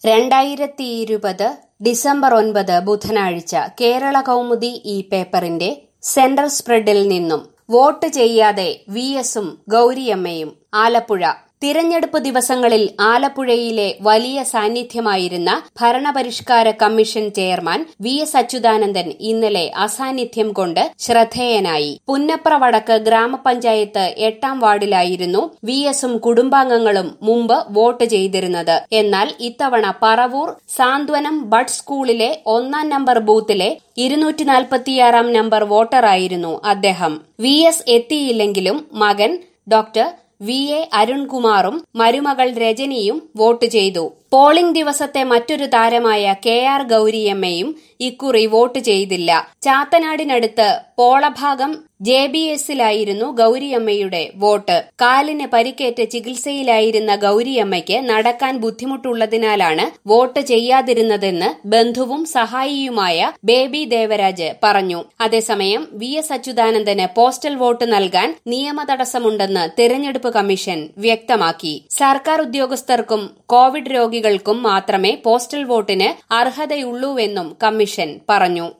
രണ്ടായിരത്തി ഇരുപത് ഡിസംബർ ഒൻപത് ബുധനാഴ്ച കേരള കൗമുദി ഈ പേപ്പറിന്റെ സെൻട്രൽ സ്പ്രെഡിൽ നിന്നും വോട്ട് ചെയ്യാതെ വി എസും ഗൌരിയമ്മയും ആലപ്പുഴ തിരഞ്ഞെടുപ്പ് ദിവസങ്ങളിൽ ആലപ്പുഴയിലെ വലിയ സാന്നിധ്യമായിരുന്ന ഭരണപരിഷ്കാര commission chairman V S Achuthanandan ഇന്നലെ അസാന്നിധ്യം കൊണ്ട് ശ്രദ്ധേയനായി പുന്നപ്ര വടക്ക് ഗ്രാമപഞ്ചായത്ത് എട്ടാം വാർഡിലായിരുന്നു വി എസും കുടുംബാംഗങ്ങളും മുമ്പ് വോട്ട് ചെയ്തിരുന്നത് എന്നാൽ ഇത്തവണ പറവൂർ സാന്ത്വനം ബഡ് സ്കൂളിലെ ഒന്നാം നമ്പർ ബൂത്തിലെ ഇരുന്നൂറ്റി നാൽപ്പത്തിയാറാം നമ്പർ വോട്ടറായിരുന്നു അദ്ദേഹം വി എസ് എത്തിയില്ലെങ്കിലും മകൻ ഡോക്ടർ വി എ അരുൺകുമാറും മരുമകൾ രജനിയും വോട്ട് ചെയ്തു പോളിംഗ് ദിവസത്തെ മറ്റൊരു താരമായ കെ ആർ ഗൌരിയമ്മയും ഇക്കുറി വോട്ട് ചെയ്തില്ല ചാത്തനാടിനടുത്ത് പോളഭാഗം ജെ ബി എസിലായിരുന്നു ഗൌരിയമ്മയുടെ വോട്ട് കാലിന് പരിക്കേറ്റ് ചികിത്സയിലായിരുന്ന ഗൌരിയമ്മയ്ക്ക് നടക്കാൻ ബുദ്ധിമുട്ടുള്ളതിനാലാണ് വോട്ട് ചെയ്യാതിരുന്നതെന്ന് ബന്ധുവും സഹായിയുമായ ബേബി ദേവരാജ് പറഞ്ഞു അതേസമയം വി എസ് അച്യുതാനന്ദന് പോസ്റ്റൽ വോട്ട് നൽകാൻ നിയമതടസ്സമുണ്ടെന്ന് തെരഞ്ഞെടുപ്പ് കമ്മീഷൻ വ്യക്തമാക്കി സർക്കാർ ഉദ്യോഗസ്ഥർക്കും കോവിഡ് രോഗികൾക്കും മാത്രമേ പോസ്റ്റൽ വോട്ടിന് അർഹതയുള്ളൂവെന്നും കമ്മീഷൻ പറഞ്ഞു